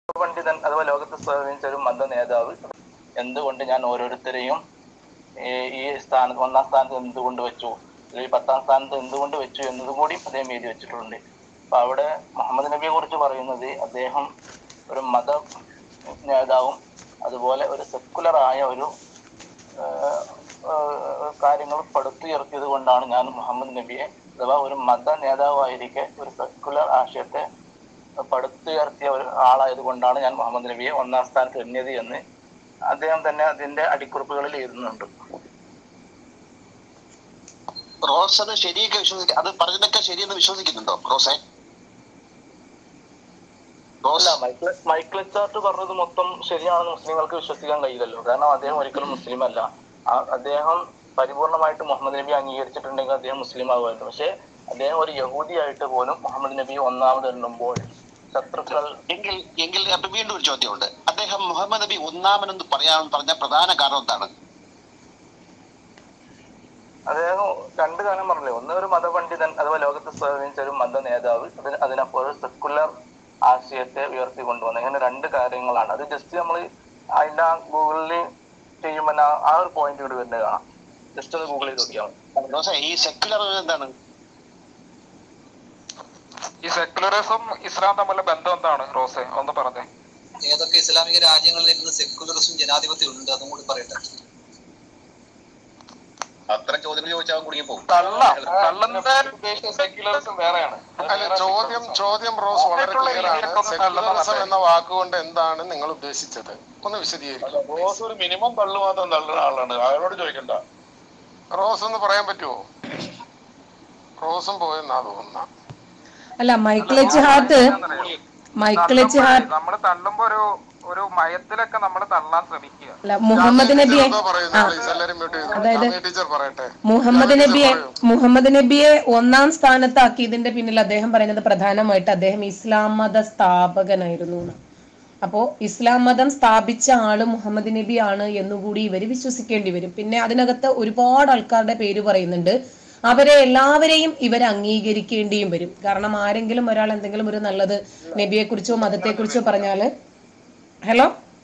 പണ്ഡിതൻ അഥവാ ലോകത്തെ സ്വാധീനിച്ച ഒരു മത നേതാവ് എന്തുകൊണ്ട് ഞാൻ ഓരോരുത്തരെയും ഈ ഈ സ്ഥാനത്ത് ഒന്നാം സ്ഥാനത്ത് എന്തുകൊണ്ട് വെച്ചു അല്ലെങ്കിൽ പത്താം സ്ഥാനത്ത് എന്തുകൊണ്ട് വെച്ചു എന്നതും കൂടി അദ്ദേഹം എഴുതി വെച്ചിട്ടുണ്ട് അപ്പൊ അവിടെ മുഹമ്മദ് നബിയെ കുറിച്ച് പറയുന്നത് അദ്ദേഹം ഒരു മത നേതാവും അതുപോലെ ഒരു സെക്കുലർ ആയ ഒരു ആഹ്, ആഹ്, കാര്യങ്ങൾ പടുത്തുയർത്തിയത് കൊണ്ടാണ് ഞാൻ മുഹമ്മദ് നബിയെ അഥവാ ഒരു മത നേതാവായിരിക്കെ ഒരു സെക്കുലർ ആശയത്തെ പടുത്തുയർത്തിയ ഒരു ആളായത് കൊണ്ടാണ് ഞാൻ മുഹമ്മദ് നബിയെ ഒന്നാം സ്ഥാനത്ത് എണ്ണിയത് എന്ന് അദ്ദേഹം തന്നെ അതിന്റെ അടിക്കുറിപ്പുകളിൽ എഴുതുന്നുണ്ട് റോസ് അത് ശരിയൊക്കെ വിശ്വസിക്ക അത് പറഞ്ഞതൊക്കെ ശരിയെന്ന് വിശ്വസിക്കുന്നുണ്ടോ റോസെ അല്ല റോസ് മൈക്കിൾ മൈക്കിൾ ചാർട്ട് പറഞ്ഞത് മൊത്തം ശരിയാണെന്ന് മുസ്ലിങ്ങൾക്ക് വിശ്വസിക്കാൻ കഴിയില്ലല്ലോ കാരണം അദ്ദേഹം ഒരിക്കലും മുസ്ലിം അല്ല ആ- അദ്ദേഹം പരിപൂർണമായിട്ട് മുഹമ്മദ് നബി അംഗീകരിച്ചിട്ടുണ്ടെങ്കിൽ അദ്ദേഹം മുസ്ലിം ആകുമായിരുന്നു പക്ഷെ അദ്ദേഹം ഒരു യഹൂദിയായിട്ട് പോലും മുഹമ്മദ് നബി ഒന്നാമത് എണ്ണുമ്പോൾ ശത്രുക്കൾ എങ്കിൽ എങ്കിൽ അപ്പൊ വീണ്ടും ഒരു ചോദ്യമുണ്ട് അദ്ദേഹം മുഹമ്മദ് നബി ഒന്നാമനെന്ന് പറയാൻ പറഞ്ഞ പ്രധാന കാരണം എന്താണ് അദ്ദേഹം രണ്ട് കാര്യം പറഞ്ഞില്ലേ ഒന്ന് ഒരു മതപണ്ഡിതൻ അഥവാ ലോകത്തെ സ്വാധീനിച്ച ഒരു മത നേതാവ് അതിന് അതിനപ്പോൾ സെക്കുലർ ആശയത്തെ ഉയർത്തി കൊണ്ടുവന്നു ഇങ്ങനെ രണ്ട് കാര്യങ്ങളാണ് അത് ജസ്റ്റ് നമ്മൾ അതിന്റെ ആ ഗൂഗിളിൽ ചെയ്യുമ്പോൾ ആ- ആ ഒരു പോയിന്റ് കൂടി വരുന്നത് കാണാം ജസ്റ്റ് ഒന്ന് ഗൂഗിൾ ചെയ്ത് നോക്കിയാൽ മതി റോസെ ഈ സെക്യുലർ എന്താണ് ഈ സെക്യുലറിസം ഇസ്ലാം തമ്മിലുള്ള ബന്ധം എന്താണ് റോസെ ഒന്ന് പറഞ്ഞേ ഏതൊക്കെ ഇസ്ലാമിക രാജ്യങ്ങളിൽ ഇരുന്ന് സെക്യുലറിസം ജനാധിപത്യം ഉണ്ട് അതും കൂടി പറയട്ടെ അത്തരം ചോദ്യങ്ങൾ ചോദിച്ചാൽ കുടുങ്ങി പോകും കള്ള കള്ളന്റെ ഉദ്ദേശിച്ച സെക്യുലറിസം വേറെയാണ് അത് അല്ല വേറെ ചോദ്യം ചോദ്യം റോസ് വളരെ മറ്റുള്ള ക്ലിയർ ആണ് രീതിയൊക്കെ ഒന്ന് സെക്യുലറിസം നല്ലതാണ്. എന്ന വാക്കുകൊണ്ട് എന്താണ് നിങ്ങൾ ഉദ്ദേശിച്ചത് ഒന്ന് വിശദീകരിക്കും റോസ് ഒരു മിനിമം തള്ളു മാത്രം തള്ളുന്ന ആളാണ് അയാളോട് ചോദിക്കണ്ട റോസ് ഒന്ന് പറയാൻ പറ്റുമോ റോസും പോയെന്നാ തോന്നുന്ന അല്ല Michael H Hart Michael H Hart നമ്മൾ തള്ളുമ്പോ ഒരു ഒരു മയത്തിലൊക്കെ നമ്മൾ തള്ളാൻ ശ്രമിക്കുക അല്ല മുഹമ്മദ് നബിയെ എന്തോ പറയുന്നു ആ, പ്ലീസ് എല്ലാരും മ്യൂട്ട് ചെയ്തു അതായത് ജാമ്യ ടീച്ചർ പറയട്ടെ മുഹമ്മദ് ജാമ്യ നബിയെ ടീച്ചർ പറയൂ. മുഹമ്മദ് നബിയെ ഒന്നാം സ്ഥാനത്താക്കിയതിന്റെ പിന്നിൽ അദ്ദേഹം പറയുന്നത് പ്രധാനമായിട്ട് അദ്ദേഹം ഇസ്ലാം മത സ്ഥാപകനായിരുന്നു എന്ന്. അപ്പോ ഇസ്ലാം മതം സ്ഥാപിച്ച ആള് മുഹമ്മദ് നബി ആണ് എന്നുകൂടി ഇവര് വിശ്വസിക്കേണ്ടി വരും പിന്നെ അതിനകത്ത് ഒരുപാട് ആൾക്കാരുടെ പേര് പറയുന്നുണ്ട് അവരെ എല്ലാവരെയും ഇവർ അംഗീകരിക്കേണ്ടിയും വരും കാരണം ആരെങ്കിലും ഒരാൾ എന്തെങ്കിലും ഒരു നല്ലത് നബിയെ കുറിച്ചോ മതത്തെ കുറിച്ചോ പറഞ്ഞാല് ഹലോ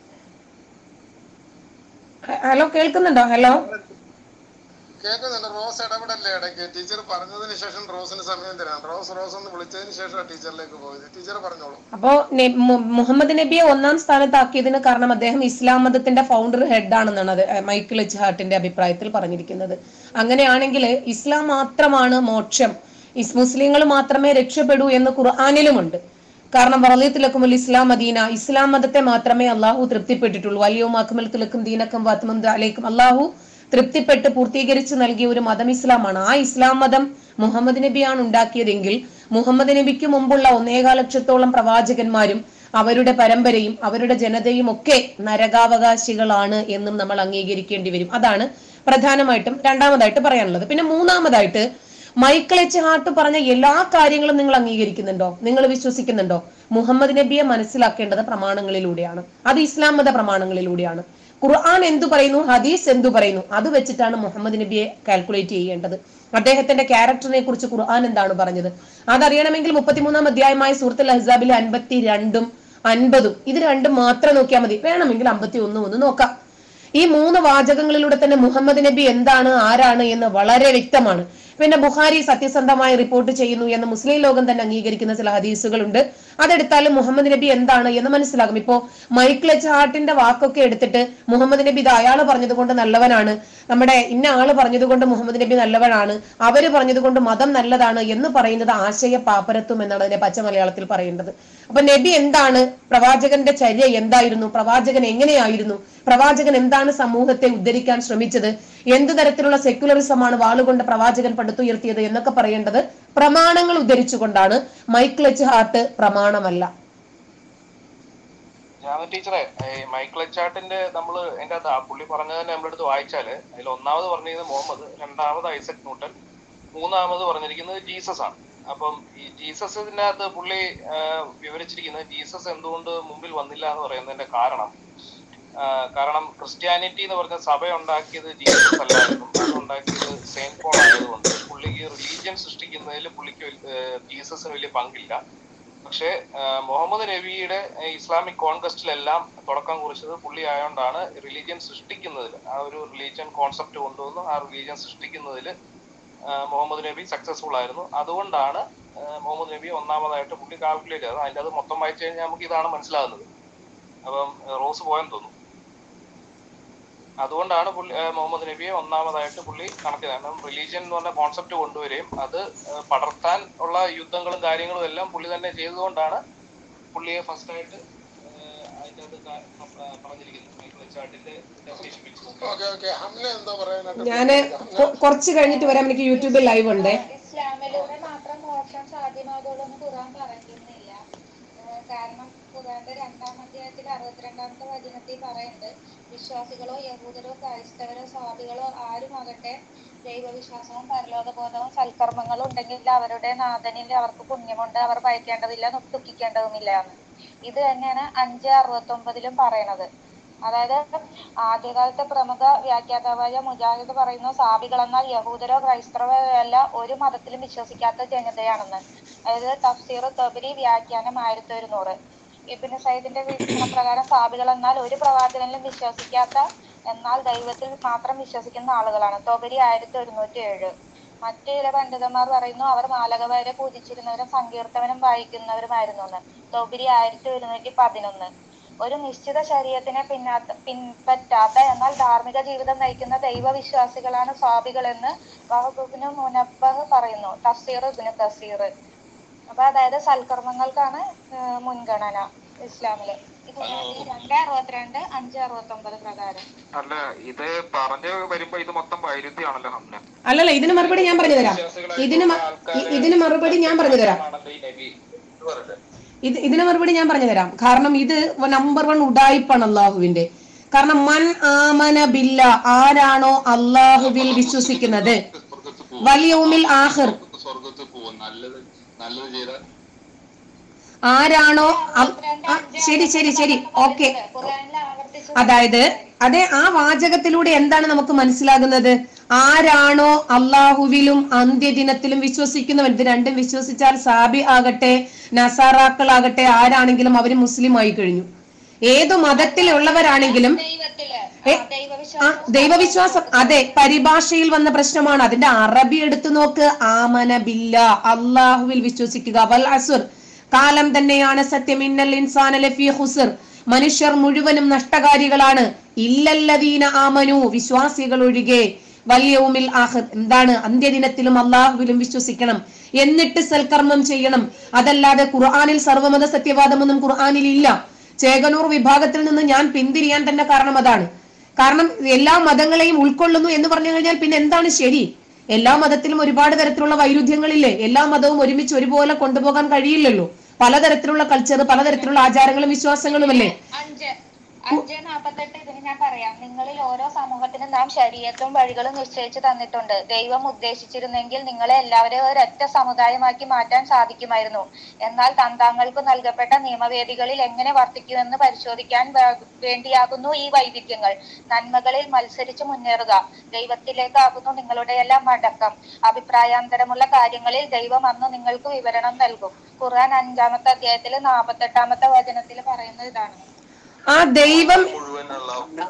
ഹ- ഹലോ കേൾക്കുന്നുണ്ടോ ഹലോ കേൾക്കുന്നുണ്ട് റോസ് ഇടപെടല്ലേ ഇടയ്ക്ക് ടീച്ചർ പറഞ്ഞതിന് ശേഷം റോസിന് സമയം തരാം റോസ് റോസ് ഒന്ന് വിളിച്ചതിന് ശേഷം ടീച്ചറിലേക്ക് പോയത് ടീച്ചർ പറഞ്ഞോളൂ അപ്പോ നെ- മു- മുഹമ്മദ് നബിയെ ഒന്നാം സ്ഥാനത്താക്കിയതിന് കാരണം അദ്ദേഹം ഇസ്ലാം മതത്തിന്റെ ഫൗണ്ടർ ഹെഡ് ആണെന്നാണ് അത് ഏഹ് മൈക്കിൾ എച്ച് ഹാർട്ടിന്റെ അഭിപ്രായത്തിൽ പറഞ്ഞിരിക്കുന്നത് അങ്ങനെയാണെങ്കിൽ ഇസ്ലാം മാത്രമാണ് മോക്ഷം ഇസ് മുസ്ലിങ്ങൾ മാത്രമേ രക്ഷപ്പെടൂ എന്ന് ഖുർആാനിലുമുണ്ട് കാരണം വളയത്തിലക്കും ഇസ്ലാം മദീന ഇസ്ലാം മതത്തെ മാത്രമേ അള്ളാഹു തൃപ്തിപ്പെട്ടിട്ടുള്ളൂ അലിയും അക്മൽ തിലക്കും ദീനക്കും വാത്മം അലൈക്കും അള്ളാഹു തൃപ്തിപ്പെട്ട് പൂർത്തീകരിച്ച് നൽകിയ ഒരു മതം ഇസ്ലാമാണ് ആ ഇസ്ലാം മതം മുഹമ്മദ് നബിയാണ് ഉണ്ടാക്കിയതെങ്കിൽ മുഹമ്മദ് നബിക്ക് മുമ്പുള്ള ഒന്നേകാൽ ലക്ഷത്തോളം പ്രവാചകന്മാരും അവരുടെ പരമ്പരയും അവരുടെ ജനതയും ഒക്കെ നരകാവകാശികളാണ് എന്നും നമ്മൾ അംഗീകരിക്കേണ്ടി വരും അതാണ് പ്രധാനമായിട്ടും രണ്ടാമതായിട്ട് പറയാനുള്ളത് പിന്നെ മൂന്നാമതായിട്ട് മൈക്കിൾ എച്ച് ഹാർട്ട് പറഞ്ഞ എല്ലാ കാര്യങ്ങളും നിങ്ങൾ അംഗീകരിക്കുന്നുണ്ടോ നിങ്ങൾ വിശ്വസിക്കുന്നുണ്ടോ മുഹമ്മദ് നബിയെ മനസ്സിലാക്കേണ്ടത് പ്രമാണങ്ങളിലൂടെയാണ് അത് ഇസ്ലാം മത പ്രമാണങ്ങളിലൂടെയാണ് ഖുർആൻ എന്തു പറയുന്നു ഹദീസ് എന്തു പറയുന്നു അത് വെച്ചിട്ടാണ് മുഹമ്മദ് നബിയെ കാൽക്കുലേറ്റ് ചെയ്യേണ്ടത് അദ്ദേഹത്തിന്റെ ക്യാരക്ടറിനെ കുറിച്ച് ഖുർആൻ എന്താണ് പറഞ്ഞത് അതറിയണമെങ്കിൽ മുപ്പത്തിമൂന്നാം അധ്യായമായ സൂറത്തുൽ അഹ്സാബിലെ അൻപത്തി രണ്ടും അൻപതും ഇത് രണ്ടും മാത്രം നോക്കിയാൽ മതി വേണമെങ്കിൽ അമ്പത്തി ഒന്നും ഒന്ന് നോക്കാം ഈ മൂന്ന് വാചകങ്ങളിലൂടെ തന്നെ മുഹമ്മദ് നബി എന്താണ് ആരാണ് എന്ന് വളരെ വ്യക്തമാണ് പിന്നെ ബുഖാരി സത്യസന്ധമായി റിപ്പോർട്ട് ചെയ്യുന്നു എന്ന് മുസ്ലിം ലോകം തന്നെ അംഗീകരിക്കുന്ന ചില ഹദീസുകളുണ്ട് അതെടുത്താലും മുഹമ്മദ് നബി എന്താണ് എന്ന് മനസ്സിലാകും ഇപ്പോ മൈക്കിൾ എച്ച് ഹാർട്ടിന്റെ വാക്കൊക്കെ എടുത്തിട്ട് മുഹമ്മദ് നബി ഇത് അയാള് പറഞ്ഞതുകൊണ്ട് നല്ലവനാണ് നമ്മുടെ ഇന്ന ആള് പറഞ്ഞതുകൊണ്ട് മുഹമ്മദ് നബി നല്ലവനാണ് അവര് പറഞ്ഞതുകൊണ്ട് മതം നല്ലതാണ് എന്ന് പറയുന്നത് ആശയ പാപ്പരത്വം എന്നാണ് അതിനെ പച്ച മലയാളത്തിൽ പറയേണ്ടത് അപ്പൊ നബി എന്താണ് പ്രവാചകന്റെ ചര്യ എന്തായിരുന്നു പ്രവാചകൻ എങ്ങനെയായിരുന്നു പ്രവാചകൻ എന്താണ് സമൂഹത്തെ ഉദ്ധരിക്കാൻ ശ്രമിച്ചത് എന്ത് തരത്തിലുള്ള സെക്യുലറിസമാണ് വാളുകൊണ്ട് പ്രവാചകൻ പടുത്തുയർത്തിയത് എന്നൊക്കെ പറയേണ്ടത് പ്രമാണങ്ങൾ ഉദ്ധരിച്ചുകൊണ്ടാണ് മൈക്കിൾ എച്ച് ഹാർട്ട് പ്രമാണമല്ല ജാമ ടീച്ചറെ ഈ മൈക്കിൾ എച്ചാട്ടിന്റെ നമ്മൾ അതിന്റെ അകത്ത് ആ പുള്ളി പറഞ്ഞത് തന്നെ നമ്മളെടുത്ത് വായിച്ചാല് അതിൽ ഒന്നാമത് പറഞ്ഞിരിക്കുന്നത് മുഹമ്മദ് രണ്ടാമത് ഐസക് ന്യൂട്ടൻ മൂന്നാമത് പറഞ്ഞിരിക്കുന്നത് ജീസസ് ആണ് അപ്പം ഈ ജീസസിനകത്ത് പുള്ളി ആ, വിവരിച്ചിരിക്കുന്നത് ജീസസ് എന്തുകൊണ്ട് മുമ്പിൽ വന്നില്ല എന്ന് പറയുന്നതിന്റെ കാരണം ആ, കാരണം ക്രിസ്ത്യാനിറ്റി എന്ന് പറഞ്ഞ സഭ ഉണ്ടാക്കിയത് ജീസസ് അല്ലായിരുന്നു അത് ഉണ്ടാക്കിയത് സെയിന്റ് പോൾ ആയതുകൊണ്ട് പുള്ളിക്ക് റിലീജിയൻ സൃഷ്ടിക്കുന്നതിൽ പുള്ളിക്ക് വൽ- ഏ, ജീസസിന് വലിയ പങ്കില്ല പക്ഷേ ആ, മുഹമ്മദ് നബിയുടെ ആ, ഇസ്ലാമിക് കോൺകസ്റ്റിലെല്ലാം തുടക്കം കുറിച്ചത് പുള്ളി ആയതുകൊണ്ടാണ് റിലീജിയൻ സൃഷ്ടിക്കുന്നതിൽ ആ ഒരു റിലീജിയൻ കോൺസെപ്റ്റ് കൊണ്ടുവന്നു ആ റിലീജിയൻ സൃഷ്ടിക്കുന്നതിൽ മുഹമ്മദ് നബി സക്സസ്ഫുൾ ആയിരുന്നു അതുകൊണ്ടാണ് ആ, മുഹമ്മദ് നബി ഒന്നാമതായിട്ട് പുള്ളി കാൽക്കുലേറ്റ് ചെയ്തത് അതിൻ്റെ അത് മൊത്തം വായിച്ചു കഴിഞ്ഞാൽ നമുക്ക് ഇതാണ് മനസ്സിലാകുന്നത് അപ്പം ആ, റോസ് പോയെന്ന് തോന്നുന്നു അതുകൊണ്ടാണ് പുള്ളി ആ, മുഹമ്മദ് നബിയെ ഒന്നാമതായിട്ട് പുള്ളി കണക്ക് കാരണം റിലീജിയൻ എന്ന് പറഞ്ഞ കോൺസെപ്റ്റ് കൊണ്ടുവരികയും അത് ആ, പടർത്താൻ ഉള്ള യുദ്ധങ്ങളും കാര്യങ്ങളും എല്ലാം പുള്ളി തന്നെ ചെയ്തതുകൊണ്ടാണ് പുള്ളിയെ ഫസ്റ്റ് ആയിട്ട് ആ, അതിന്റെ അത് ക- ആ, പറഞ്ഞിരിക്കുന്നത് മൈക്കിൾ ചാട്ടിന്റെ ഡെഫിനേഷൻ വെച്ച് നോക്കി ഓക്കെ ഓക്കെ ഹംന എന്താ പറയാനായിട്ട് ഞാന് കൊ- കുറച്ച് കഴിഞ്ഞിട്ട് വരാം എനിക്ക് യൂട്യൂബിൽ ലൈവ് ഉണ്ട് ഇസ്ലാമിലൂടെ മാത്രം മോക്ഷം സാധ്യമാകുള്ളൂ എന്ന് ഖുർആൻ പറയുന്നില്ല ഏഹ് കാരണം ഖുർആന്റെ രണ്ടാം അധ്യായത്തിൽ അറുപത്തിരണ്ടാമത്തെ വചനത്തിൽ പറയുന്നുണ്ട് വിശ്വാസികളോ യഹൂദരോ ക്രൈസ്തവരോ സ്വാഭികളോ ആരുമാകട്ടെ ദൈവവിശ്വാസവും പരലോകബോധവും സൽക്കർമ്മങ്ങളും ഉണ്ടെങ്കിൽ അവരുടെ നാഥനിൽ അവർക്ക് പുണ്യമുണ്ട് അവർ ഭയക്കേണ്ടതില്ല ദുഃഖിക്കേണ്ടതുമില്ല എന്ന് ഇത് തന്നെയാണ് അഞ്ച് അറുപത്തി ഒമ്പതിലും പറയണത് അതായത് ആദ്യകാലത്തെ പ്രമുഖ വ്യാഖ്യാതാവായ മുജാഹിദ് പറയുന്നു സാബികൾ എന്നാൽ യഹൂദരോ ക്രൈസ്തവരോ അല്ല ഒരു മതത്തിലും വിശ്വസിക്കാത്ത ജനതയാണെന്ന് അതായത് തഫ്സീർ തബരി വ്യാഖ്യാനം ആയിരത്തി ഒരുന്നൂറ് ഇബിന് സയ്യിദിന്റെ വീക്ഷണപ്രകാരം സാബികൾ എന്നാൽ ഒരു പ്രവാചകനിലും വിശ്വസിക്കാത്ത എന്നാൽ ദൈവത്തിൽ മാത്രം വിശ്വസിക്കുന്ന ആളുകളാണ് തൊബരി ആയിരത്തി ഒരുന്നൂറ്റി ഏഴ് മറ്റു ചില പണ്ഡിതന്മാർ പറയുന്നു അവർ മാലകവരെ പൂജിച്ചിരുന്നവരും സങ്കീർത്തവനും വായിക്കുന്നവരുമായിരുന്നു എന്ന് തൊബരി ആയിരത്തി ഒരുന്നൂറ്റി പതിനൊന്ന് ഒരു നിശ്ചിത ശരീരത്തിനെ പിന്നാത്ത പിൻപറ്റാത്ത എന്നാൽ ധാർമ്മിക ജീവിതം നയിക്കുന്ന ദൈവവിശ്വാസികളാണ് സ്വാഭികൾ എന്ന് വഹബുബിന് മുനബ്ബഹ് പറയുന്നു തഫ്സീർ ഇബ്നു കസീർ അപ്പൊ അതായത് സൽക്കർമ്മങ്ങൾക്കാണ് ഏഹ് മുൻഗണന ഇസ്ലാമില് ഇത് രണ്ട് അറുപത്തിരണ്ട് അഞ്ച് അറുപത്തി ഒമ്പത് പ്രകാരം അല്ല ഇത് പറഞ്ഞു വരുമ്പോ ഇത് മൊത്തം വൈരുദ്ധ്യമാണല്ലോ ഹംന അല്ലല്ല ഇതിന് മറുപടി ഞാൻ പറഞ്ഞു തരാം ഇതിന് മ- ഇ- ഇതിന് മറുപടി ഞാൻ പറഞ്ഞു തരാം ഇത് ഇതിന് മറുപടി ഞാൻ പറഞ്ഞു തരാം കാരണം ഇത് നമ്പർ വൺ ഉഡായിപ്പാണ് അള്ളാഹുവിന്റെ കാരണം മൻ ആമന ബില്ല ആരാണോ അള്ളാഹുവിൽ വിശ്വസിക്കുന്നത് വലിയവുമിൽ ആഹിർ സ്വർഗത്തിൽ പോകും നല്ലത് നല്ലത് ചെയ്താൽ ആരാണോ അൽ- ആ, ശരി ശരി ശരി ഓക്കെ ഖുർആനിൽ ആവർത്തിച്ച് അതായത് അതെ ആ വാചകത്തിലൂടെ എന്താണ് നമുക്ക് മനസ്സിലാകുന്നത് ആരാണോ അള്ളാഹുവിലും അന്ത്യദിനത്തിലും വിശ്വസിക്കുന്നവൻ ഇത് രണ്ടും വിശ്വസിച്ചാൽ സാബി ആകട്ടെ നസാറാക്കളാകട്ടെ ആരാണെങ്കിലും അവര് മുസ്ലിം ആയി കഴിഞ്ഞു ഏതു മതത്തിലുള്ളവരാണെങ്കിലും ദൈവത്തില് ഏ, ആ, ആ ദൈവവിശ്വാസം ദൈവവിശ്വാസം അതെ പരിഭാഷയിൽ വന്ന പ്രശ്നമാണ് അതിന്റെ അറബി എടുത്തു നോക്ക് ആമന ബില്ല അള്ളാഹുവിൽ വിശ്വസിക്കുക വൽ അസുർ കാലം തന്നെയാണ് സത്യം ഇന്നൽ ഇൻസാന ലഫി ഹുസർ മനുഷ്യർ മുഴുവനും നഷ്ടകാരികളാണ് ഇല്ലല്ലദീന ആമനു വിശ്വാസികൾ ഒഴികെ വല്യവുമിൽ ആഹിർ എന്താണ് അന്ത്യദിനത്തിലും അള്ളാഹുവിലും വിശ്വസിക്കണം എന്നിട്ട് സൽക്കർമ്മം ചെയ്യണം അതല്ലാതെ ഖുർആനിൽ സർവമത സത്യവാദമൊന്നും ഖുർആനിൽ ഇല്ല ചേകനൂർ വിഭാഗത്തിൽ നിന്ന് ഞാൻ പിന്തിരിയാൻ തന്നെ കാരണം അതാണ് കാരണം എല്ലാ മതങ്ങളെയും ഉൾക്കൊള്ളുന്നു എന്ന് പറഞ്ഞു കഴിഞ്ഞാൽ പിന്നെ എന്താണ് ശരി എല്ലാ മതത്തിലും ഒരുപാട് തരത്തിലുള്ള വൈരുദ്ധ്യങ്ങളില്ലേ എല്ലാ മതവും ഒരുമിച്ച് ഒരുപോലെ കൊണ്ടുപോകാൻ കഴിയില്ലല്ലോ പലതരത്തിലുള്ള കൾച്ചർ പലതരത്തിലുള്ള ആചാരങ്ങളും വിശ്വാസങ്ങളും അല്ലേ അഞ്ച് അഞ്ച് നാപ്പത്തെട്ട് ഇതിന് ഞാൻ പറയാം നിങ്ങളിൽ ഓരോ സമൂഹത്തിനും നാം ശരീരത്തും വഴികളും നിശ്ചയിച്ചു തന്നിട്ടുണ്ട് ദൈവം ഉദ്ദേശിച്ചിരുന്നെങ്കിൽ നിങ്ങളെ എല്ലാവരെയും ഒരൊറ്റ സമുദായമാക്കി മാറ്റാൻ സാധിക്കുമായിരുന്നു എന്നാൽ തന്താങ്ങൾക്ക് നൽകപ്പെട്ട നിയമവേദികളിൽ എങ്ങനെ വർത്തിക്കുമെന്ന് പരിശോധിക്കാൻ വേ- വേണ്ടിയാകുന്നു ഈ വൈവിധ്യങ്ങൾ നന്മകളിൽ മത്സരിച്ച് മുന്നേറുക ദൈവത്തിലേക്കാകുന്നു നിങ്ങളുടെ എല്ലാം മടക്കം അഭിപ്രായാന്തരമുള്ള കാര്യങ്ങളിൽ ദൈവം അന്ന് നിങ്ങൾക്ക് വിവരണം നൽകും ഖുർആൻ അഞ്ചാമത്തെ അധ്യായത്തിൽ നാപ്പത്തെട്ടാമത്തെ വചനത്തിൽ പറയുന്നത് ഇതാണ് ആ ദൈവം മുഴുവനുള്ള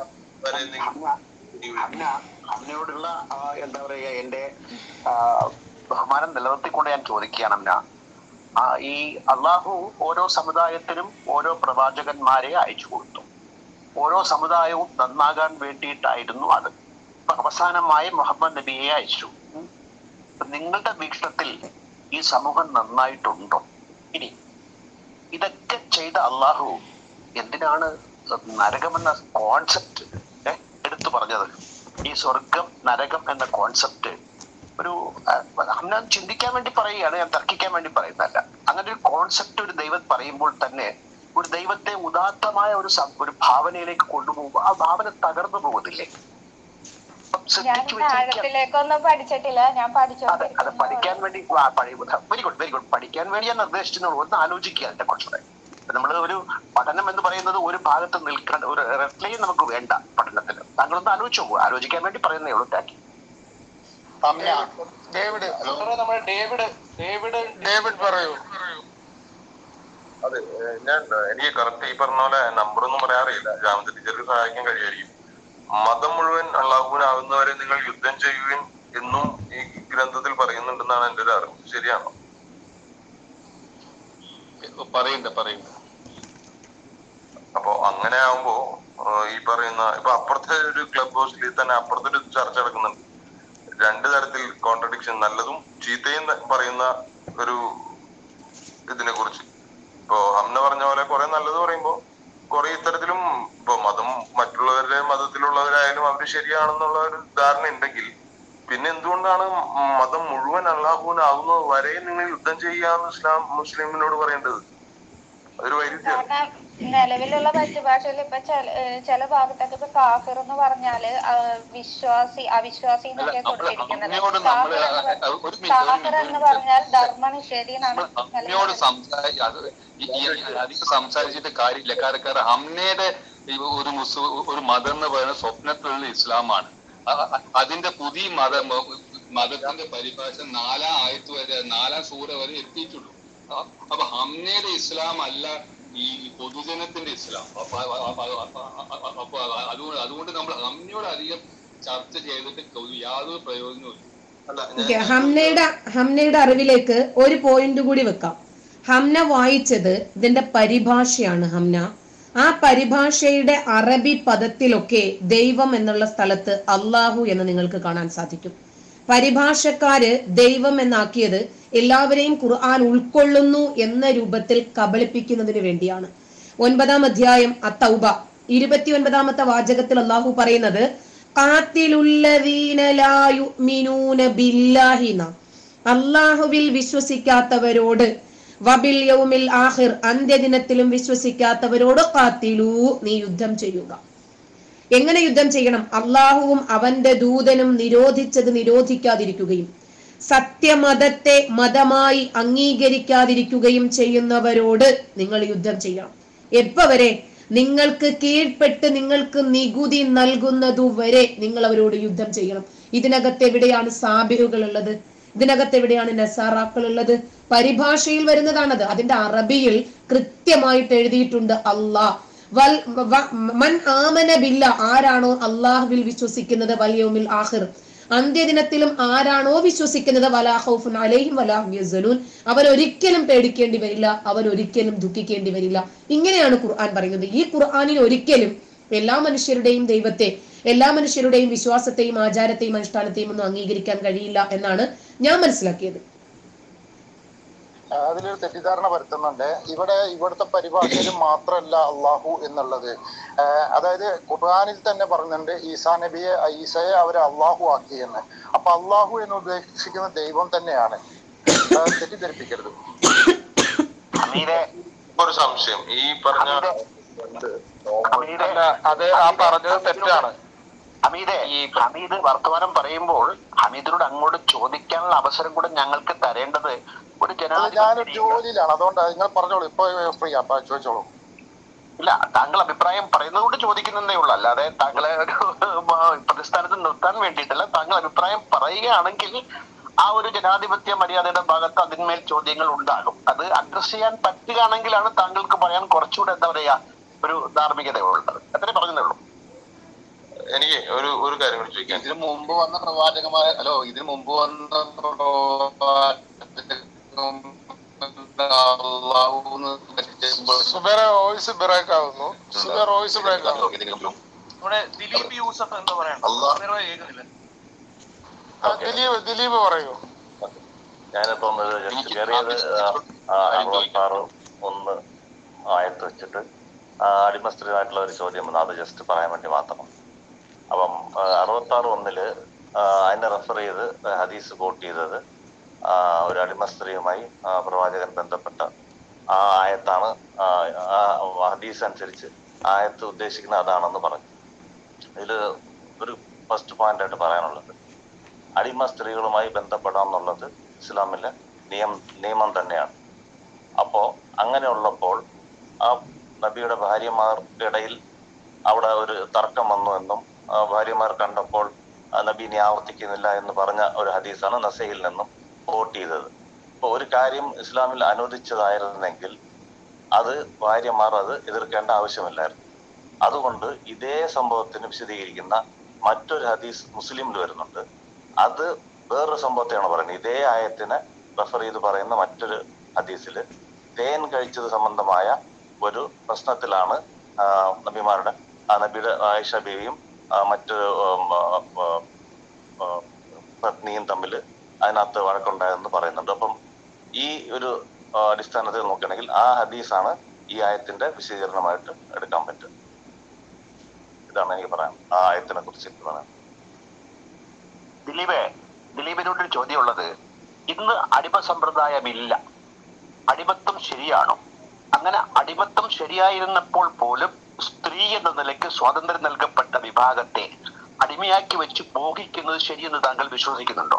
അമ്ന അമ്നയോടുള്ള ആ, എന്താ പറയുക എന്റെ ആ, ബഹുമാനം നിലനിർത്തിക്കൊണ്ട് ഞാൻ ചോദിക്കുകയാണ് അമ്ന ആ, ഈ അള്ളാഹു ഓരോ സമുദായത്തിനും ഓരോ പ്രവാചകന്മാരെ അയച്ചു കൊടുത്തു ഓരോ സമുദായവും നന്നാകാൻ വേണ്ടിയിട്ടായിരുന്നു അത് അപ്പൊ അവസാനമായി മുഹമ്മദ് നബിയെ അയച്ചു ഉം. അപ്പൊ നിങ്ങളുടെ വീക്ഷണത്തിൽ ഈ സമൂഹം നന്നായിട്ടുണ്ടോ ഇനി ഇതൊക്കെ ചെയ്ത അള്ളാഹു എന്തിനാണ് നരകമെന്ന കോൺസെപ്റ്റ് എടുത്തു പറഞ്ഞത് ഈ സ്വർഗം നരകം എന്ന കോൺസെപ്റ്റ് ഒരു അഹ്, ഞാൻ ചിന്തിക്കാൻ വേണ്ടി പറയുകയാണ് ഞാൻ തർക്കിക്കാൻ വേണ്ടി പറയുന്നതല്ല അങ്ങനെ ഒരു കോൺസെപ്റ്റ് ഒരു ദൈവം പറയുമ്പോൾ തന്നെ ഒരു ദൈവത്തെ ഉദാത്തമായ ഒരു സം- ഒരു ഭാവനയിലേക്ക് കൊണ്ടുപോകുമ്പോൾ ആ ഭാവന തകർന്നു പോകുന്നില്ലേ അപ്പം ഞാൻ ശ്രദ്ധിച്ചു വെച്ചിരിക്കുക ആഴത്തിലേക്കൊന്നും പഠിച്ചിട്ടില്ല ഞാൻ അതെ അത് പഠിക്കാൻ പഠിച്ചോണ്ടിരിക്കുന്നു വേണ്ടി വെരി ഗുഡ് വെരി ഗുഡ് പഠിക്കാൻ വേണ്ടി ഞാൻ നിർദ്ദേശിച്ചുള്ളൂ ഒന്ന് ആലോചിക്കുക അതിന്റെ കുറച്ചുകൂടെ നമ്മൾ ഒരു പഠനം എന്ന് പറയുന്നത് ഒരു ഭാഗത്ത് നിൽക്കാൻ ഒരു റെഫ്ലൈൻ നമുക്ക് വേണ്ട പഠനത്തിന് താങ്കളൊന്ന് ആലോചിച്ചു പോകും ആലോചിക്കാൻ വേണ്ടി പറയുന്നേ ഉള്ളൂ താങ്ക് അമ്ന ഡേവിഡ് നമ്മുടെ ഡേവിഡ് ഡേവിഡ് ഡേവിഡ് പറയൂ അതെ ഏഹ് ഞാൻ എനിക്ക് കറക്റ്റ് ഈ പറഞ്ഞ പോലെ നമ്പർ ഒന്നും പറയാറില്ല ജാമത്തെ ടീച്ചർക്ക് സഹായിക്കാൻ കഴിയുമായിരിക്കും മതം മുഴുവൻ അള്ളാഹുവിനാവുന്നവരെ നിങ്ങൾ യുദ്ധം ചെയ്യുവിൻ എന്നും ഈ ഗ്രന്ഥത്തിൽ പറയുന്നുണ്ടെന്നാണ് എന്റെ ഒരു അറിവ് ശരിയാണോ പറയണ്ട പറയണ്ട അപ്പൊ അങ്ങനെ ആവുമ്പോ ആഹ് ഈ പറയുന്ന ഇപ്പൊ അപ്പുറത്തെ ഒരു ക്ലബ് ഹൗസിൽ തന്നെ അപ്പുറത്തെ ഒരു ചർച്ച നടക്കുന്നുണ്ട് രണ്ട് തരത്തിൽ കോൺട്രഡിക്ഷൻ നല്ലതും ചീത്തയും ത- പറയുന്ന ഒരു ഇതിനെ കുറിച്ച് ഇപ്പൊ അമ്മ പറഞ്ഞ പോലെ കുറെ നല്ലത് പറയുമ്പോ കുറെ ഇത്തരത്തിലും ഇപ്പൊ മതം മറ്റുള്ളവരുടെ മതത്തിലുള്ളവരായാലും അവര് ശരിയാണെന്നുള്ള ഒരു ധാരണ ഉണ്ടെങ്കിൽ പിന്നെ എന്തുകൊണ്ടാണ് മതം മുഴുവൻ അള്ളാഹുവിനാകുന്നത് വരെ നിങ്ങൾ യുദ്ധം ചെയ്യാന്ന് ഇസ്ലാം മുസ്ലിമിനോട് പറയേണ്ടത് അതൊരു വൈരുദ്ധ്യമാണ് കാരണം നിലവിലുള്ള പരിഭാഷയിൽ ഇപ്പൊ ചില ഏഹ് ചില ഭാഗത്തൊക്കെ ഇപ്പൊ കാഫിർ എന്ന് പറഞ്ഞാല് ആ, വിശ്വാസി അവിശ്വാസി എന്നൊക്കെ കൊടുത്തിരിക്കുന്നത് അമ്മയോട് നമ്മള് കാഫിർ എന്ന് അഹ് ഒരു മിനിറ്റ് ഒരു കാഫിർ എന്ന് മിനിറ്റ് പറഞ്ഞാൽ ധർമ്മ നിഷേധി എന്നാണ് അമ്മയോട് സംസാരി അത് ഈ- ഈ അധികം സംസാരിച്ചിട്ട് കാര്യമില്ല കാരണം കാരണം അമ്മയുടെ ഈ ഒരു മുസ് ഒരു മതം എന്ന് പറയുന്നത് സ്വപ്നത്തിലുള്ള ഇസ്ലാമാണ് അ- അ- അതിന്റെ പുതിയ മതം മതത്തിന്റെ പരിഭാഷ നാലാം ആയത്ത് വരെ നാലാം സൂറ വരെ എത്തിയിട്ടുള്ളൂ അ- അപ്പൊ ഹംനയുടെ ഇസ്ലാം അല്ല ഈ പൊതുജനത്തിന്റെ ഇസ്ലാം അപ്പൊ അ- അ- അ- അ- അ- അപ്പൊ അതുകൊണ്ട് അതുകൊണ്ട് നമ്മൾ ഹംനയോട് അധികം ചർച്ച ചെയ്തിട്ട് യാതൊരു പ്രയോജനവും ഇല്ല ഓക്കെ ഹംനയുടെ ഹംനയുടെ അറിവിലേക്ക് ഒരു പോയിന്റ് കൂടി വെക്കാം ഹംന വായിച്ചത് ഇതിന്റെ പരിഭാഷയാണ് ഹംന ആ പരിഭാഷയുടെ അറബി പദത്തിലൊക്കെ ദൈവം എന്നുള്ള സ്ഥലത്ത് അള്ളാഹു എന്ന് നിങ്ങൾക്ക് കാണാൻ സാധിക്കും പരിഭാഷക്കാര് ദൈവം എന്നാക്കിയത് എല്ലാവരെയും ഖുർആൻ ഉൾക്കൊള്ളുന്നു എന്ന രൂപത്തിൽ കബളിപ്പിക്കുന്നതിന് വേണ്ടിയാണ് ഒൻപതാം അധ്യായം അത്തൗബ ഇരുപത്തി ഒൻപതാമത്തെ വാചകത്തിൽ അള്ളാഹു പറയുന്നത് "ഖാത്തിലുല്ലദീന ലാ യുഅ്മിനൂന ബില്ലാഹി" ന്നാ. അള്ളാഹുവിൽ വിശ്വസിക്കാത്തവരോട് വബിൽ യൗമിൽ ആഖിർ അന്ത്യദിനത്തിലും വിശ്വസിക്കാത്തവരോട് കാത്തിലൂ നീ യുദ്ധം ചെയ്യുക എങ്ങനെ യുദ്ധം ചെയ്യണം അള്ളാഹുവും അവന്റെ ദൂതനും നിരോധിച്ചത് നിരോധിക്കാതിരിക്കുകയും സത്യമതത്തെ മതമായി അംഗീകരിക്കാതിരിക്കുകയും ചെയ്യുന്നവരോട് നിങ്ങൾ യുദ്ധം ചെയ്യണം എപ്പ വരെ നിങ്ങൾക്ക് കീഴ്പ്പെട്ട് നിങ്ങൾക്ക് നികുതി നൽകുന്നതുവരെ നിങ്ങൾ അവരോട് യുദ്ധം ചെയ്യണം ഇതിനകത്ത് എവിടെയാണ് സാബിറുകൾ ഉള്ളത് ഇതിനകത്ത് എവിടെയാണ് നസാറാക്കൾ ഉള്ളത് പരിഭാഷയിൽ വരുന്നതാണത് അതിന്റെ അറബിയിൽ കൃത്യമായിട്ട് എഴുതിയിട്ടുണ്ട് അള്ളാഹ് വൽ വ- മൻ ആമന ബില്ല ആരാണോ അള്ളാഹുവിൽ വിശ്വസിക്കുന്നത് വലിയോമിൽ ആഹിർ അന്ത്യദിനത്തിലും ആരാണോ വിശ്വസിക്കുന്നത് വലാ ഖൗഫുൻ അലൈഹിം വലാ ഹും യഹ്സനൂൻ അവരൊരിക്കലും പേടിക്കേണ്ടി വരില്ല അവരൊരിക്കലും ദുഃഖിക്കേണ്ടി വരില്ല ഇങ്ങനെയാണ് ഖുർആൻ പറയുന്നത് ഈ ഖുർആനിൽ ഒരിക്കലും എല്ലാ മനുഷ്യരുടെയും ദൈവത്തെ എല്ലാ മനുഷ്യരുടെയും വിശ്വാസത്തെയും ആചാരത്തെയും അനുഷ്ഠാനത്തെയും ഒന്നും അംഗീകരിക്കാൻ കഴിയില്ല എന്നാണ് ഞാൻ മനസ്സിലാക്കിയത് ആ, അതിലൊരു തെറ്റിദ്ധാരണ വരുത്തുന്നുണ്ട് ഇവിടെ ഇവിടുത്തെ പരിഭാഷയിൽ മാത്രമല്ല അള്ളാഹു എന്നുള്ളത് ആ, അതായത് ഖുർആനിൽ തന്നെ പറയുന്നുണ്ട് ഈസാ നബിയെ ഈസയെ അവരെ അള്ളാഹു ആക്കി എന്ന് അപ്പൊ അള്ളാഹു എന്ന് ഉദ്ദേശിക്കുന്ന ദൈവം തന്നെയാണ് ആ, തെറ്റിദ്ധരിപ്പിക്കരുത് ഒരു സംശയം ഈ പറഞ്ഞ അല്ല അത് ആ പറഞ്ഞത് തെറ്റാണ് ഹമീദെ ഹമീദ് വർത്തമാനം പറയുമ്പോൾ ഹമീദിനോട് അങ്ങോട്ട് ചോദിക്കാനുള്ള അവസരം കൂടെ ഞങ്ങൾക്ക് തരേണ്ടത് ഒരു അത് ജനാധിപത്യ ഞാനൊരു ജോലിയിലാണ് അതുകൊണ്ടാണ് നിങ്ങൾ പറഞ്ഞോളൂ ഇപ്പൊ ഫ്രീ അപ്പൊ ചോദിച്ചോളൂ ഇല്ല താങ്കൾ അഭിപ്രായം പറയുന്നത് കൊണ്ട് ചോദിക്കുന്നതേ ഉള്ളൂ അല്ലാതെ താങ്കളെ ഒരു പ്രതിസ്ഥാനത്ത് നിർത്താൻ വേണ്ടിയിട്ടല്ല താങ്കൾ അഭിപ്രായം പറയുകയാണെങ്കിൽ ആ ഒരു ജനാധിപത്യ മര്യാദയുടെ ഭാഗത്ത് അതിന്മേൽ ചോദ്യങ്ങൾ ഉണ്ടാകും അത് അഡ്രസ് ചെയ്യാൻ പറ്റുകയാണെങ്കിലാണ് താങ്കൾക്ക് പറയാൻ കുറച്ചുകൂടെ എന്താ പറയാ ഒരു ധാർമ്മികത ഉള്ളത് അത്രേ പറഞ്ഞതേ ഉള്ളൂ എനിക്ക് ഒരു ഒരു കാര്യം കൂടി ചോദിക്കാൻ ഇതിനു മുമ്പ് വന്ന പ്രവാചകന്മാരെ ഹലോ ഇതിനു മുമ്പ് വന്ന പ്രവാചകം അള്ളാഹുന്ന് പരിചയപ്പെടുത്തി സുബേറെ വോയിസ് ബ്രേക്ക് ആവുന്നു സുബേർ വോയിസ് ബ്രേക്ക് ആവുന്നു ഇവിടെ ദിലീപ് യൂസഫ് എന്താ പറയണ്ട അള്ളാഹ്. കേൾക്കുന്നില്ല ആ, ദിലീപ് ദിലീപ് പറയൂ ഞാനിപ്പം ഇത് ജസ്റ്റ് കയറിയത് അറുപത്തി ആറ് ഒന്ന് ആയത്ത് വെച്ചിട്ട് ആ, അടിമസ്ത്രീയായിട്ടുള്ള ഒരു ചോദ്യം വന്നു അത് ജസ്റ്റ് പറയാൻ വേണ്ടി മാത്രം അപ്പം അറുപത്തി ആറ് ഒന്നില് ആ, അതിനെ റെഫർ ചെയ്ത് ഹദീസ് കോട്ട് ചെയ്തത് ആ, ഒരു അടിമ സ്ത്രീയുമായി ആ, പ്രവാചകൻ ബന്ധപ്പെട്ട ആ ആയത്താണ് ആ, ആ ഹദീസ് അനുസരിച്ച് ആയത്ത് ഉദ്ദേശിക്കുന്ന അതാണെന്ന് പറഞ്ഞു ഇതിൽ ഒരു ഫസ്റ്റ് പോയിന്റ് ആയിട്ട് പറയാനുള്ളത് അടിമ സ്ത്രീകളുമായി ബന്ധപ്പെടാം എന്നുള്ളത് ഇസ്ലാമിലെ നിയം നിയമം തന്നെയാണ് അപ്പോ അങ്ങനെയുള്ളപ്പോൾ ആ നബിയുടെ ഭാര്യമാരുടെ ഇടയിൽ അവിടെ ഒരു തർക്കം വന്നു എന്നും ആ ഭാര്യമാർ കണ്ടപ്പോൾ ആ നബി ഇനി ആവർത്തിക്കുന്നില്ല എന്ന് പറഞ്ഞ ഒരു ഹദീസാണ് നസയിൽ നിന്നും കോട്ട് ചെയ്തത് അപ്പോൾ ഒരു കാര്യം ഇസ്ലാമിൽ അനുവദിച്ചതായിരുന്നെങ്കിൽ അത് ഭാര്യമാർ അത് എതിർക്കേണ്ട ആവശ്യമില്ലായിരുന്നു അതുകൊണ്ട് ഇതേ സംഭവത്തിന് വിശദീകരിക്കുന്ന മറ്റൊരു ഹദീസ് മുസ്ലിമിൽ വരുന്നുണ്ട് അത് വേറൊരു സംഭവത്തെയാണ് പറയുന്നത് ഇതേ ആയത്തിനെ റെഫർ ചെയ്ത് പറയുന്ന മറ്റൊരു ഹദീസിൽ തേൻ കഴിച്ചത് സംബന്ധമായ ഒരു പ്രശ്നത്തിലാണ് ആ, നബിമാരുടെ ആ നബിയുടെ ആയിഷ ബീവിയും ആ, മറ്റ് ഉം, ആ, ആ, ആ, പത്നിയും തമ്മിൽ അതിനകത്ത് വഴക്കുണ്ടായെന്ന് പറയുന്നുണ്ട് അപ്പം ഈ ഒരു ആ, അടിസ്ഥാനത്തിൽ നോക്കുകയാണെങ്കിൽ ആ ഹദീസാണ് ഈ ആയത്തിന്റെ വിശദീകരണമായിട്ട് എടുക്കാൻ പറ്റുക ഇതാണ് എനിക്ക് പറയാം ആ ആയത്തിനെ കുറിച്ച് പറയാൻ ദിലീപേ ദിലീപിനോടൊരു ചോദ്യമുള്ളത് ഇന്ന് അടിമ സമ്പ്രദായമില്ല അടിമത്തം ശരിയാണോ അങ്ങനെ അടിമത്തം ശരിയായിരുന്നപ്പോൾ പോലും സ്ത്രീ എന്ന നിലയ്ക്ക് സ്വാതന്ത്ര്യം നൽകപ്പെട്ട വിഭാഗത്തെ അടിമയാക്കി വെച്ച് മോഹിക്കുന്നത് ശരിയെന്ന് താങ്കൾ വിശ്വസിക്കുന്നുണ്ടോ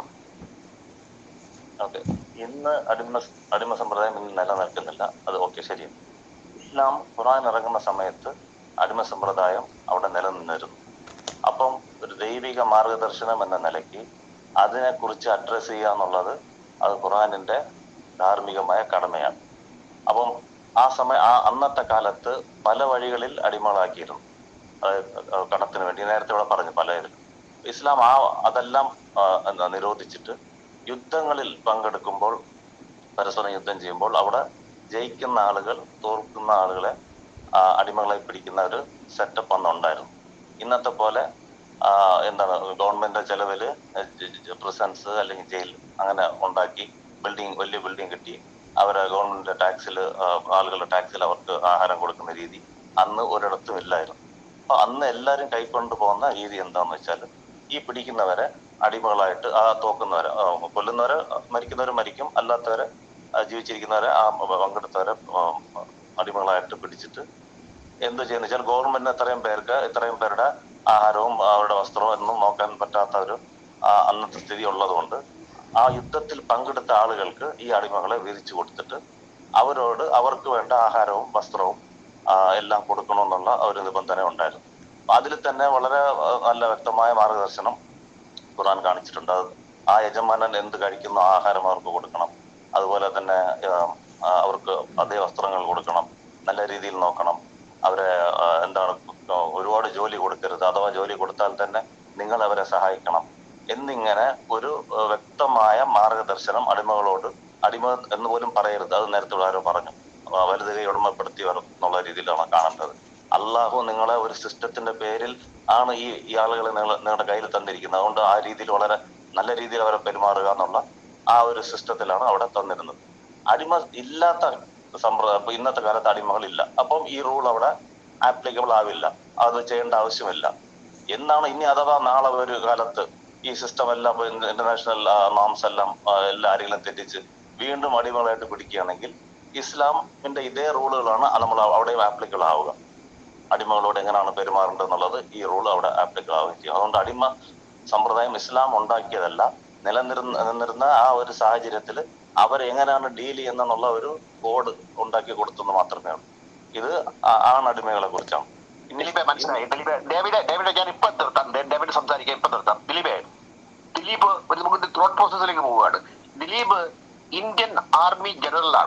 ഓക്കെ ഇന്ന് അടിമ അടിമ സമ്പ്രദായം ഇന്ന് നിലനിൽക്കുന്നില്ല അത് ഓക്കെ ശരിയാണ് ഇസ്ലാം ഖുറാൻ ഇറങ്ങുന്ന സമയത്ത് അടിമ സമ്പ്രദായം അവിടെ നിലനിന്നിരുന്നു അപ്പം ഒരു ദൈവിക മാർഗദർശനം എന്ന നിലയ്ക്ക് അതിനെക്കുറിച്ച് അഡ്രസ്സ് ചെയ്യുക എന്നുള്ളത് അത് ഖുറാനിന്റെ ധാർമ്മികമായ കടമയാണ് അപ്പം ആ സമയം ആ അന്നത്തെ കാലത്ത് പല വഴികളിൽ അടിമകളാക്കിയിരുന്നു അതായത് കടത്തിന് വേണ്ടി നേരത്തെ ഇവിടെ പറഞ്ഞു പലതിലും ഇസ്ലാം ആ അതെല്ലാം ആ, എന്താ നിരോധിച്ചിട്ട് യുദ്ധങ്ങളിൽ പങ്കെടുക്കുമ്പോൾ പരസ്പരം യുദ്ധം ചെയ്യുമ്പോൾ അവിടെ ജയിക്കുന്ന ആളുകൾ തോൽക്കുന്ന ആളുകളെ ആ, അടിമകളെ പിടിക്കുന്ന ഒരു സെറ്റപ്പ് അന്ന് ഉണ്ടായിരുന്നു ഇന്നത്തെ പോലെ ആ, എന്താണ് ഗവൺമെന്റ് ചെലവില് പ്രിസൻസ് അല്ലെങ്കിൽ ജയിൽ അങ്ങനെ ഉണ്ടാക്കി ബിൽഡിംഗ് വലിയ ബിൽഡിംഗ് കിട്ടി അവരെ ഗവൺമെന്റ് ടാക്സിൽ ആളുകളുടെ ടാക്സിൽ അവർക്ക് ആഹാരം കൊടുക്കുന്ന രീതി അന്ന് ഒരിടത്തും ഇല്ലായിരുന്നു അപ്പൊ അന്ന് എല്ലാവരും കൈക്കൊണ്ട് പോകുന്ന രീതി എന്താന്ന് വെച്ചാൽ ഈ പിടിക്കുന്നവരെ അടിമകളായിട്ട് ആ തോക്കുന്നവരെ ആ, കൊല്ലുന്നവരെ മരിക്കുന്നവരെ മരിക്കും അല്ലാത്തവരെ ആ, ജീവിച്ചിരിക്കുന്നവരെ ആ പങ്കെടുത്തവരെ ആ, അടിമകളായിട്ട് പിടിച്ചിട്ട് എന്ത് ചെയ്യുന്ന വെച്ചാൽ ഗവൺമെന്റിന് ഇത്രയും പേർക്ക് ഇത്രയും പേരുടെ ആഹാരവും അവരുടെ വസ്ത്രവും ഒന്നും നോക്കാൻ പറ്റാത്ത ഒരു ആ, അന്നത്തെ സ്ഥിതി ഉള്ളതുകൊണ്ട് ആ യുദ്ധത്തിൽ പങ്കെടുത്ത ആളുകൾക്ക് ഈ അടിമകളെ വീതിച്ചു കൊടുത്തിട്ട് അവരോട് അവർക്ക് വേണ്ട ആഹാരവും വസ്ത്രവും ആ, എല്ലാം കൊടുക്കണമെന്നുള്ള ഒരു നിബന്ധന ഉണ്ടായിരുന്നു അപ്പൊ അതിൽ തന്നെ വളരെ ആ, നല്ല വ്യക്തമായ മാർഗദർശനം ഖുർആൻ കാണിച്ചിട്ടുണ്ട് അത് ആ യജമാനൻ എന്ത് കഴിക്കുന്ന ആഹാരം അവർക്ക് കൊടുക്കണം അതുപോലെ തന്നെ ആ, ആ, അവർക്ക് അതേ വസ്ത്രങ്ങൾ കൊടുക്കണം നല്ല രീതിയിൽ നോക്കണം അവരെ ആ, എന്താണ് ഒരുപാട് ജോലി കൊടുക്കരുത് അഥവാ ജോലി കൊടുത്താൽ തന്നെ നിങ്ങൾ അവരെ സഹായിക്കണം എന്നിങ്ങനെ ഒരു ആ, വ്യക്തമായ മാർഗദർശനം അടിമകളോട് അടിമ എന്ന് പോലും പറയരുത് അത് നേരത്തെ ഇവിടെ ആരോ പറഞ്ഞു ആ, വലുത് കൈ ഉടമപ്പെടുത്തിയവർ എന്നുള്ള രീതിയിലാണ് കാണേണ്ടത് അള്ളാഹു നിങ്ങളെ ഒരു സിസ്റ്റത്തിന്റെ പേരിൽ ആണ് ഈ ഈ ആളുകളെ നിങ്ങൾ നിങ്ങളുടെ കയ്യിൽ തന്നിരിക്കുന്നത് അതുകൊണ്ട് ആ രീതിയിൽ വളരെ നല്ല രീതിയിൽ അവരെ പെരുമാറുക എന്നുള്ള ആ ഒരു സിസ്റ്റത്തിലാണ് അവിടെ തന്നിരുന്നത് അടിമ ഇല്ലാത്ത സമ്പ്രദായം ഇപ്പൊ ഇന്നത്തെ കാലത്ത് അടിമകളില്ല അപ്പം ഈ റൂൾ അവിടെ ആപ്ലിക്കബിൾ ആവില്ല അത് ചെയ്യേണ്ട ആവശ്യമില്ല എന്നാണ് ഇനി അഥവാ നാളെ ഒരു കാലത്ത് ഈ സിസ്റ്റം എല്ലാം ഇന്റർനാഷണൽ നോംസ് എല്ലാം ആ, എല്ലാ ആരെങ്കിലും തെറ്റിച്ച് വീണ്ടും അടിമകളായിട്ട് പിടിക്കുകയാണെങ്കിൽ ഇസ്ലാമിന്റെ ഇതേ റൂളുകളാണ് നമ്മൾ അവിടെയും ആപ്ലിക്കബിൾ ആവുക അടിമകളോട് എങ്ങനെയാണ് പെരുമാറേണ്ടത് എന്നുള്ളത് ഈ റൂൾ അവിടെ ആപ്ലിക്കബിൾ ആവുകയും ചെയ്യും അതുകൊണ്ട് അടിമ സമ്പ്രദായം ഇസ്ലാം ഉണ്ടാക്കിയതല്ല നിലനിരുന്ന നിലനിരുന്ന ആ ഒരു സാഹചര്യത്തിൽ അവരെങ്ങനെയാണ് ഡീൽ ചെയ്യുന്നുള്ള ഒരു കോഡ് ഉണ്ടാക്കി കൊടുത്തെന്ന് മാത്രമേ ഉള്ളൂ ഇത് ആ- ആണടിമകളെ കുറിച്ചാണ് ദിലീപേ മനസ്സിലായി ദിലീപേ ഡേവിഡ് ഡേവിഡ് ഞാൻ ഇപ്പൊ നിർത്താം ഡേ- ഡേവിഡ് സംസാരിക്കാൻ ഇപ്പൊ നിർത്താം ദിലീപേ ദിലീപ് ഒരു നമുക്ക് ത്രോട്ട് പ്രോസസ്സിലേക്ക് പോവുകയാണ് ദിലീപ് ഇന്ത്യൻ ആർമി ജനറലാണ്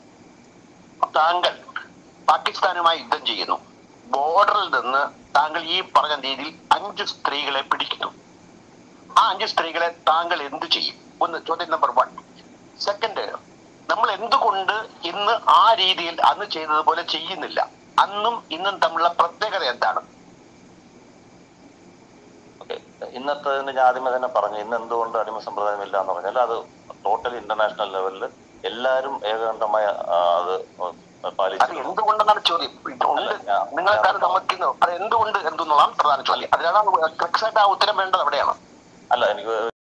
താങ്കൾ പാകിസ്ഥാനുമായി യുദ്ധം ചെയ്യുന്നു ബോർഡറിൽ നിന്ന് താങ്കൾ ഈ പറഞ്ഞ രീതിയിൽ അഞ്ച് സ്ത്രീകളെ പിടിക്കുന്നു ആ അഞ്ച് സ്ത്രീകളെ താങ്കൾ എന്ത് ചെയ്യും ഒന്ന് ചോദ്യം നമ്പർ വൺ സെക്കൻഡ് നമ്മൾ എന്തുകൊണ്ട് ഇന്ന് ആ രീതിയിൽ അന്ന് ചെയ്തതുപോലെ ചെയ്യുന്നില്ല അന്നും ഇന്നും തമ്മിലുള്ള പ്രത്യേകത എന്താണ് ഓക്കെ ഇന്നത്തെ ഞാൻ ആദ്യമേ തന്നെ പറഞ്ഞു ഇന്ന് എന്തുകൊണ്ട് അടിമ സമ്പ്രദായം ഇല്ല എന്ന് പറഞ്ഞാൽ അത് ടോട്ടൽ ഇന്റർനാഷണൽ ലെവലിൽ എല്ലാവരും ഏകകണ്ഠമായ ആ, അത് അത് പാലിച്ചു എന്തുകൊണ്ടെന്നാണ് ചോദ്യം ഉണ്ട് നിങ്ങളെക്കാരും സമ്മതിക്കുന്നു അത് എന്തുകൊണ്ട് എന്തെന്നുള്ളതാണ് പ്രധാന ചോദ്യം അതിനാണ് കൃത്യമായിട്ട് ആ ഉത്തരം വേണ്ടത് അവിടെയാണ് അല്ല എനിക്ക്